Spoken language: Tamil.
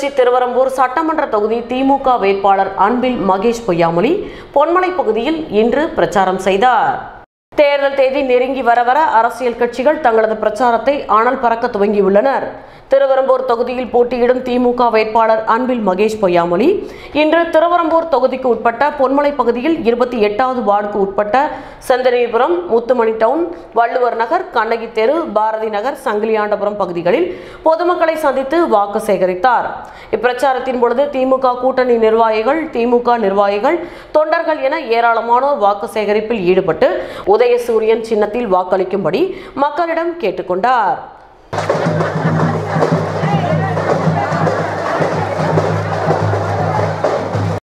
திருச்சி திருவரம்பூர் சட்டமன்ற தொகுதி திமுக வேட்பாளர் அன்பில் மகேஷ் பொய்யாமொழி பொன்மலை பகுதியில் இன்று பிரச்சாரம் செய்தார் தேர்தல் தேதி நெருங்கி வர வர அரசியல் கட்சிகள் தங்களது பிரச்சாரத்தை அனல் பறக்க துவங்கியுள்ளனர் திருவரம்பூர் தொகுதியில் போட்டியிடும் திமுக வேட்பாளர் அன்பில் மகேஷ் பொய்யாமொழி இன்று திருவரம்பூர் தொகுதிக்கு உட்பட்ட பொன்மலை பகுதியில் இருபத்தி எட்டாவது வார்டுக்கு உட்பட்ட செந்தனீபுரம் முத்துமணி டவுன் வள்ளுவர் நகர் கண்ணகி தெரு பாரதி நகர் சங்கிலியாண்டபுரம் பகுதிகளில் பொதுமக்களை சந்தித்து வாக்கு சேகரித்தார் இப்பிரச்சாரத்தின் பொழுது திமுக கூட்டணி நிர்வாகிகள் திமுக நிர்வாகிகள் தொண்டர்கள் என ஏராளமானோர் வாக்கு சேகரிப்பில் ஈடுபட்டு உதயசூரியன் சின்னத்தில் வாக்களிக்கும்படி மக்களிடம் கேட்டுக்கொண்டார்